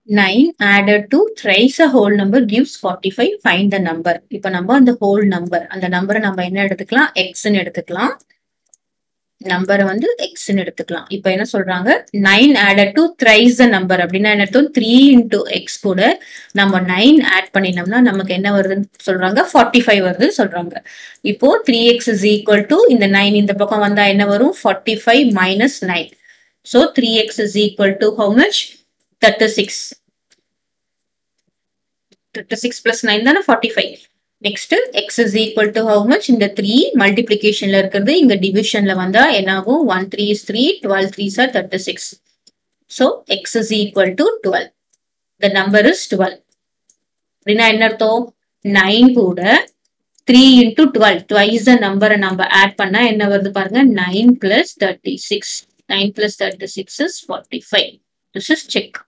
nine added to thrice a whole number gives forty five find the number இப்போ நம்ம அந்த whole number அந்த நம்பரை நம்ம என்ன எடுத்துக்கலாம் எக்ஸ்ன்னு எடுத்துக்கலாம் நம்பரை வந்து எக்ஸ்ன்னு எடுத்துக்கலாம் இப்போ என்ன சொல்றாங்க nine added to thrice the number அப்படின்னா என்ன அர்த்தம் த்ரீ இன்டூ எக்ஸ் கூட நம்ம நைன் ஆட் பண்ணினோம்னா நமக்கு என்ன வருதுன்னு சொல்றாங்க ஃபார்ட்டி ஃபைவ் வருதுன்னு சொல்றாங்க இப்போ three X is equal to இந்த நைன் இந்த பக்கம் வந்தா என்ன வரும் forty five minus nine so three X is equal to how much thirty six thirty six plus nine தானே forty five next X is equal to how much இந்த three மல்டிப்ளிகேஷன்ல இருக்கிறது இங்க டிவிஷன்ல வந்தா என்ன ஆகும் one three is three twelve three சார் thirty six so X is equal to twelve the number is twelve அப்படின்னா என்ன அர்த்தம் நைன் கூட three into twelve twice the number நம்ம ஆட் பண்ணா என்ன வருது பாருங்க nine plus thirty six nine plus thirty six is forty five this is check